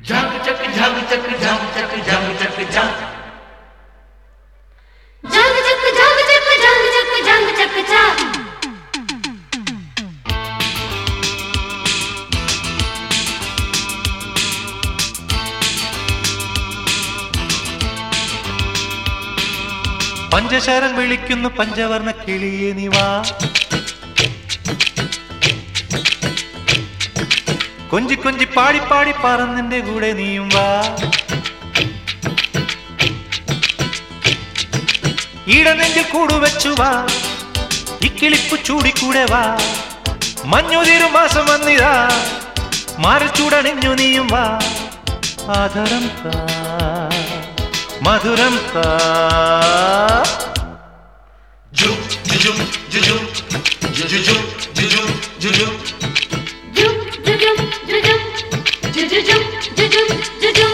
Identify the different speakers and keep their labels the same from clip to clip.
Speaker 1: झक झक झक झक झक झक झक झक झक
Speaker 2: जंग जक जंग जक जंग जक जंग जक जा
Speaker 3: പഞ്ചശരൻ വിളിക്കുന്നു പഞ്ചവർണ്ണ കിളിയെ നീ വാ കൊഞ്ചി കൊഞ്ചി പാടി പാടി പറന്നിന്റെ കൂടെ നീയും വാ ഈടനെഞ്ചിൽ കൂടുവച്ചു വാ ഇക്കിളിപ്പു ചൂടിക്കൂടെ വാ മഞ്ഞുതിരു മാസം വന്നിതാ മാറിച്ചൂടണിഞ്ഞു നീയും വാ ആദരം താ മധുരം താ
Speaker 1: झुक झुक झुक झुक झुक झुक झुक
Speaker 2: ജും ജുജും ജുജും ജുജുജും ജുജും ജുജും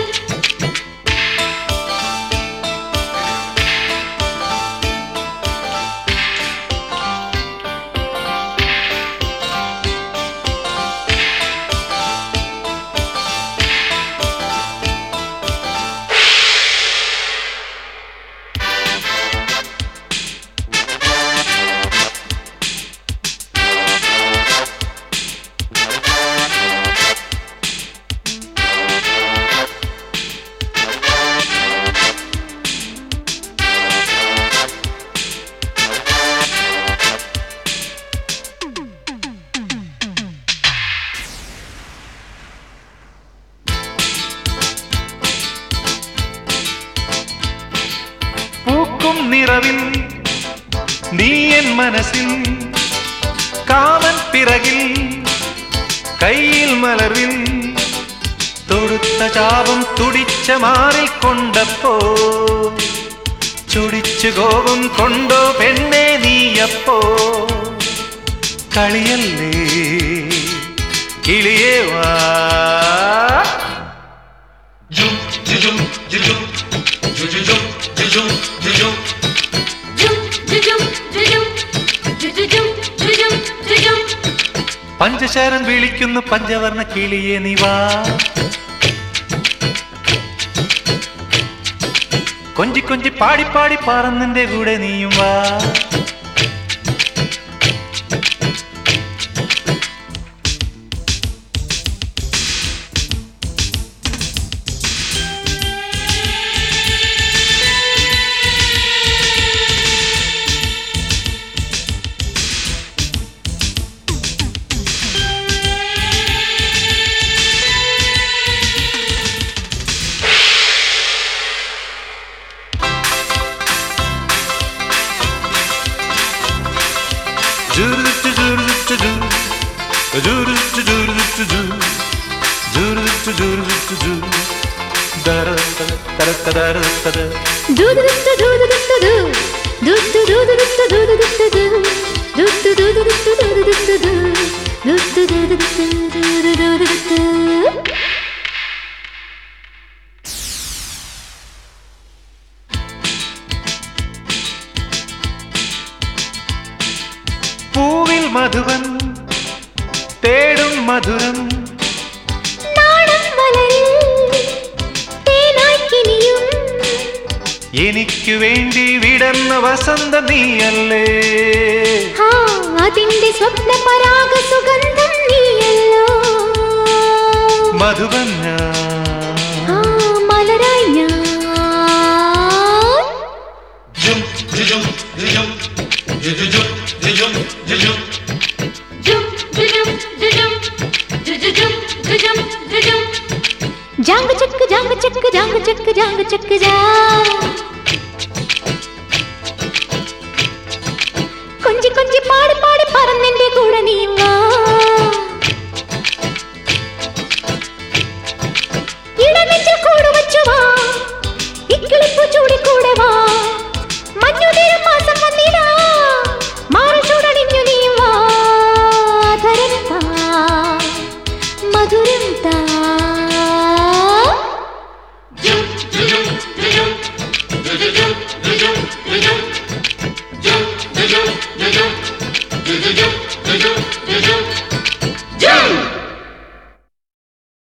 Speaker 3: പൂക്കും നിറവിൽ നീ എൻ മനസ്സിൽ കാമൻ പിറകിൽ കയ്യിൽ മലർവിൽ തൊടുത്ത ചാപം തുടിച്ച മാറിൽ കൊണ്ടപ്പോ ചുടിച്ചു കോപം കൊണ്ടോ പെണ്ണെ നീയപ്പോ കളിയല്ലേ കിളിയേ വാ
Speaker 1: झुक झुक झुक झुक झुक झुक झुक
Speaker 2: ജും ജുജും ജുജും ജുജുജും ജുജും ജുജും
Speaker 3: പഞ്ചശരൻ വിളിക്കുന്നു പഞ്ചവർണ്ണ കിളിയെ നീ വാ കൊഞ്ചി കൊഞ്ചി പാടി പാടി പറന്നിന്റെ കൂടെ നീയും വാ
Speaker 2: ദൂദുദുത്തു ദൂദുദുത്തു ദൂ. ദുത്തു ദൂദുദുത്തു ദൂദുദുത്തു ദൂ. ദുത്തു ദൂദുദുത്തു ദൂദുദുത്തു ദൂ. ദുത്തു ദൂദുദുത്തു ദൂദുദുത്തു.
Speaker 3: പൂവിൽ മധുവൻ തേടും മധുരം
Speaker 2: നാണം മലരിൽ തേനായി കിനിയും.
Speaker 3: എനിക്കു വേണ്ടി വിടർന്ന വസന്ത നീയല്ലേ
Speaker 2: ആ, അതിന്റെ സ്വപ്ന പരാഗ സുഗന്ധം നീയല്ലോ
Speaker 3: മധുവന്ന
Speaker 2: ആ മലരായി ഞാൻ
Speaker 1: झुक झुक झुक झुक झुक झुक
Speaker 2: ജും ജുജും ജുജും ജുജുജും ജുജും ജുജും ജാങ്ക് ചക്ക് ജാങ്ക് ചക്ക് ജാങ്ക് ചക്ക് ജാങ്ക് ചക്ക് ജാ കൊഞ്ചി കൊഞ്ചി പാടി പാടി പറന്നെന്റെ കൂടെ നീ വാ ഇടനെഞ്ചിൽ കൂട് വച്ചു വാ ഇക്കിളിപ്പു ചൂടി കൂടെ വാ മഞ്ഞുതിരും മാസം വന്നിടാ മാറി ചൂടണിഞ്ഞു നീ വാ ധരം താ മധുരം താ